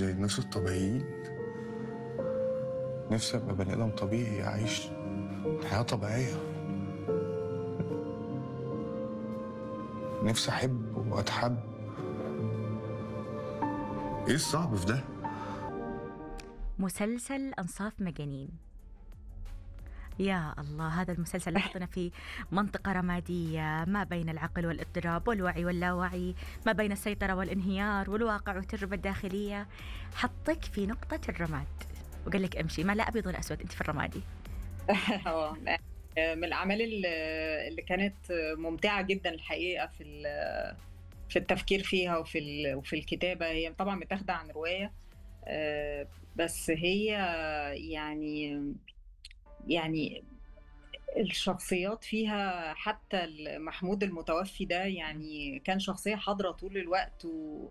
زي الناس الطبيعيين نفسي ابقى بني ادم طبيعي اعيش حياه طبيعيه نفسي احب واتحب ايه الصعب في ده مسلسل أنصاف مجانين يا الله هذا المسلسل يحطنا في منطقة رمادية ما بين العقل والاضطراب والوعي واللاوعي ما بين السيطرة والانهيار والواقع والتجربة الداخلية حطك في نقطة الرماد وقال لك امشي ما لا أبيض ولا أسود أنت في الرمادي اه من الاعمال اللي اللي كانت ممتعه جدا الحقيقه في ال- في التفكير فيها وفي ال- وفي الكتابه هي طبعا متاخده عن روايه آه، بس هي يعني يعني الشخصيات فيها حتى محمود المتوفي ده يعني كان شخصيه حاضره طول الوقت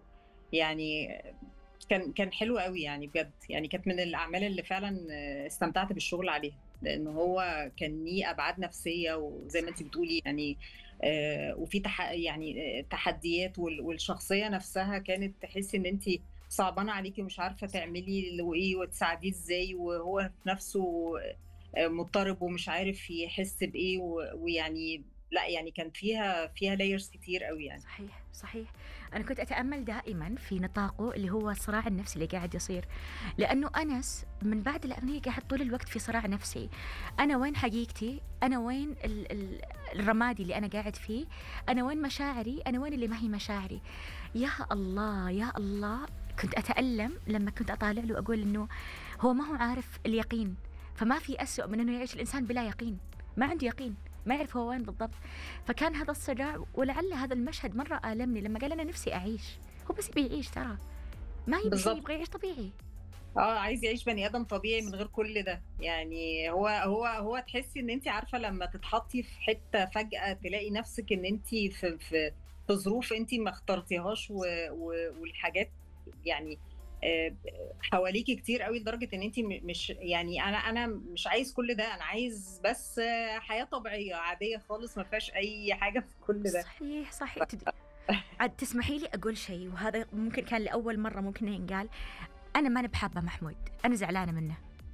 ويعني كان كان حلو قوي يعني بجد يعني كانت من الاعمال اللي فعلا استمتعت بالشغل عليها لان هو كان ليه ابعاد نفسيه وزي ما انت بتقولي يعني آه، وفي تح يعني آه، تحديات وال- والشخصيه نفسها كانت تحسي ان انت صعبانه عليكي ومش عارفه تعملي له ايه وتساعديه ازاي وهو في نفسه آه، مضطرب ومش عارف يحس بايه و- ويعني لا يعني كان فيها فيها لايرز كتير قوي يعني صحيح صحيح أنا كنت أتأمل دائما في نطاقه اللي هو الصراع النفسي اللي قاعد يصير لأنه أنس من بعد الأغنية قاعد طول الوقت في صراع نفسي أنا وين حقيقتي أنا وين ال ال الرمادي اللي أنا قاعد فيه أنا وين مشاعري أنا وين اللي ما هي مشاعري يا الله يا الله كنت أتألم لما كنت أطالع له أقول إنه هو ما هو عارف اليقين فما في أسوأ من إنه يعيش الإنسان بلا يقين ما عنده يقين ما يعرف هو وين بالضبط فكان هذا الصراع ولعل هذا المشهد مرة آلمني لما قال أنا نفسي أعيش هو بس يبي يعيش ترى ما يبي شيء بالضبط. يبغى يعيش طبيعي اه عايز يعيش بني ادم طبيعي من غير كل ده يعني هو هو هو تحسي ان انت عارفه لما تتحطي في حته فجاه تلاقي نفسك ان انت في في في ظروف انت ما اخترتيهاش و- و- والحاجات يعني آه، حواليكي كتير قوي لدرجه ان انت م- مش يعني انا انا مش عايز كل ده انا عايز بس آه، حياه طبيعيه عاديه خالص ما فيهاش اي حاجه في كل ده صحيح صحيح تد... عاد تسمحي لي أقول شيء وهذا ممكن كان لأول مرة ممكن ينقال أنا ما أنا بحابة محمود أنا زعلانة منه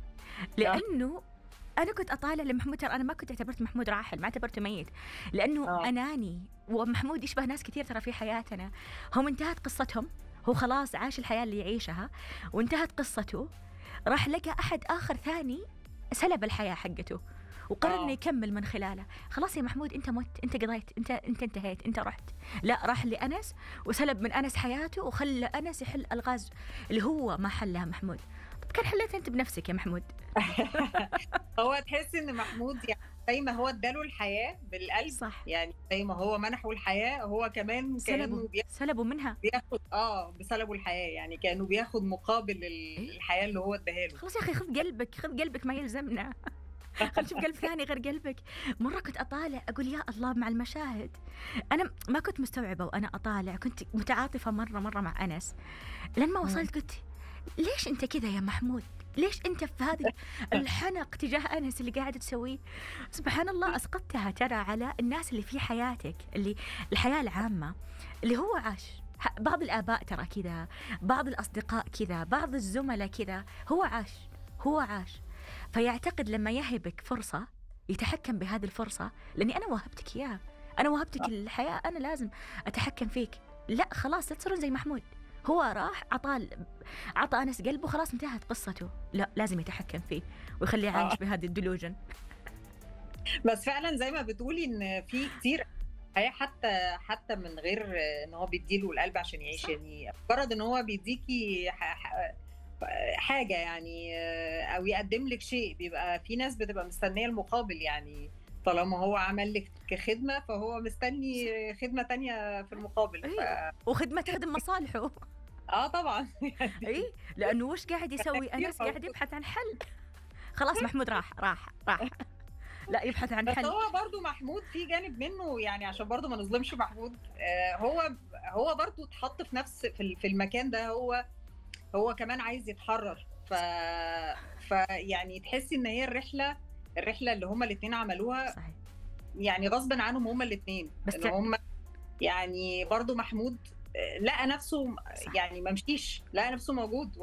لأنه أنا كنت أطالع لمحمود ترى أنا ما كنت اعتبرت محمود راحل ما اعتبرته ميت لأنه آه. أناني ومحمود يشبه ناس كثير ترى في حياتنا هم انتهت قصتهم هو خلاص عاش الحياة اللي يعيشها وانتهت قصته راح لقى أحد آخر ثاني سلب الحياة حقته وقرر آه. انه يكمل من خلاله خلاص يا محمود انت مت انت قضيت انت انت انتهيت انت رحت لا راح لانس وسلب من انس حياته وخلى انس يحل الغاز اللي هو ما حلها محمود طب كان حليت انت بنفسك يا محمود هو تحس ان محمود يعني زي ما هو اداله الحياه بالقلب صح يعني زي ما هو منحه الحياه هو كمان كانه سلبوا بياخد سلبوا منها بياخد اه بسلبه الحياه يعني كانه بياخد مقابل ال- الحياه اللي هو اداها له خلاص يا اخي خذ قلبك خذ قلبك ما يلزمنا خل نشوف قلب ثاني غير قلبك مرة كنت أطالع أقول يا الله مع المشاهد أنا ما كنت مستوعبة وأنا أطالع كنت متعاطفة مرة مرة مع أنس لين ما وصلت قلت ليش أنت كذا يا محمود ليش أنت في هذه الحنق تجاه أنس اللي قاعد تسويه سبحان الله أسقطتها ترى على الناس اللي في حياتك اللي الحياة العامة اللي هو عاش ح- بعض الآباء ترى كذا بعض الأصدقاء كذا بعض الزملاء كذا هو عاش هو عاش فيعتقد لما يهبك فرصة يتحكم بهذه الفرصة لأني أنا وهبتك إياها أنا وهبتك الحياة أنا لازم أتحكم فيك لا خلاص لا تصيرون زي محمود هو راح عطى عطى أنس قلبه خلاص انتهت قصته لا لازم يتحكم فيه ويخليه عايش آه. بهذه الدلوجن بس فعلا زي ما بتقولي ان في كتير حياه حتى حتى من غير ان هو بيديله القلب عشان يعيش صح. يعني مجرد ان هو بيديكي ح- ح- حاجه يعني او يقدم لك شيء بيبقى في ناس بتبقى مستنيه المقابل يعني طالما هو عمل لك خدمه فهو مستني خدمه تانية في المقابل ف... أيوة. وخدمة تخدم مصالحه اه طبعا اي لانه وش قاعد يسوي كثير انس قاعد موجود. يبحث عن حل خلاص محمود راح راح راح لا يبحث عن بس حل هو برضو محمود في جانب منه يعني عشان برضو ما نظلمش محمود آه هو هو برضو اتحط في نفس في, ال- في المكان ده هو هو كمان عايز يتحرر ف فيعني تحسي ان هي الرحله الرحله اللي هما الاثنين عملوها صحيح يعني غصب عنهم هما الاثنين بس ان تع- هما يعني برضو محمود آه، لقى نفسه صح. يعني ما مشيش لقى نفسه موجود